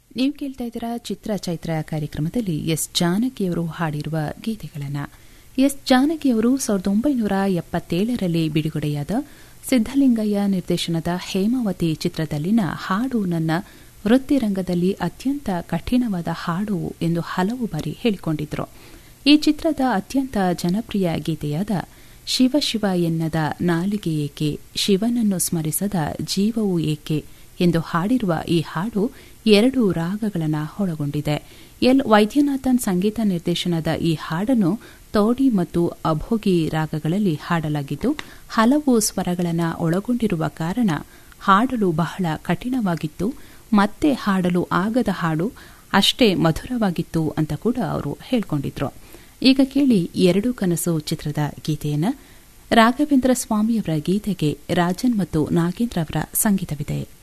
ನೀವು ಕೇಳ್ತಾ ಇದ್ದೀರಾ ಚಿತ್ರ ಚೈತ್ರ ಕಾರ್ಯಕ್ರಮದಲ್ಲಿ ಎಸ್ ಜಾನಕಿಯವರು ಹಾಡಿರುವ ಗೀತೆಗಳನ್ನು ಎಸ್ ಜಾನಕಿಯವರು ಸಾವಿರದ ಒಂಬೈನೂರ ಎಪ್ಪತ್ತೇಳರಲ್ಲಿ ಬಿಡುಗಡೆಯಾದ ಸಿದ್ದಲಿಂಗಯ್ಯ ನಿರ್ದೇಶನದ ಹೇಮಾವತಿ ಚಿತ್ರದಲ್ಲಿನ ಹಾಡು ನನ್ನ ವೃತ್ತಿರಂಗದಲ್ಲಿ ಅತ್ಯಂತ ಕಠಿಣವಾದ ಹಾಡು ಎಂದು ಹಲವು ಬಾರಿ ಹೇಳಿಕೊಂಡಿದ್ರು ಈ ಚಿತ್ರದ ಅತ್ಯಂತ ಜನಪ್ರಿಯ ಗೀತೆಯಾದ ಶಿವ ಶಿವ ಎನ್ನದ ನಾಲಿಗೆ ಏಕೆ ಶಿವನನ್ನು ಸ್ಮರಿಸದ ಜೀವವು ಏಕೆ ಎಂದು ಹಾಡಿರುವ ಈ ಹಾಡು ಎರಡು ರಾಗಗಳನ್ನು ಒಳಗೊಂಡಿದೆ ಎಲ್ ವೈದ್ಯನಾಥನ್ ಸಂಗೀತ ನಿರ್ದೇಶನದ ಈ ಹಾಡನ್ನು ತೋಡಿ ಮತ್ತು ಅಭೋಗಿ ರಾಗಗಳಲ್ಲಿ ಹಾಡಲಾಗಿದ್ದು ಹಲವು ಸ್ವರಗಳನ್ನು ಒಳಗೊಂಡಿರುವ ಕಾರಣ ಹಾಡಲು ಬಹಳ ಕಠಿಣವಾಗಿತ್ತು ಮತ್ತೆ ಹಾಡಲು ಆಗದ ಹಾಡು ಅಷ್ಟೇ ಮಧುರವಾಗಿತ್ತು ಅಂತ ಕೂಡ ಅವರು ಹೇಳ್ಕೊಂಡಿದ್ರು ಈಗ ಕೇಳಿ ಎರಡು ಕನಸು ಚಿತ್ರದ ಗೀತೆಯನ್ನ ರಾಘವೇಂದ್ರ ಸ್ವಾಮಿಯವರ ಗೀತೆಗೆ ರಾಜನ್ ಮತ್ತು ನಾಗೇಂದ್ರ ಅವರ ಸಂಗೀತವಿದೆ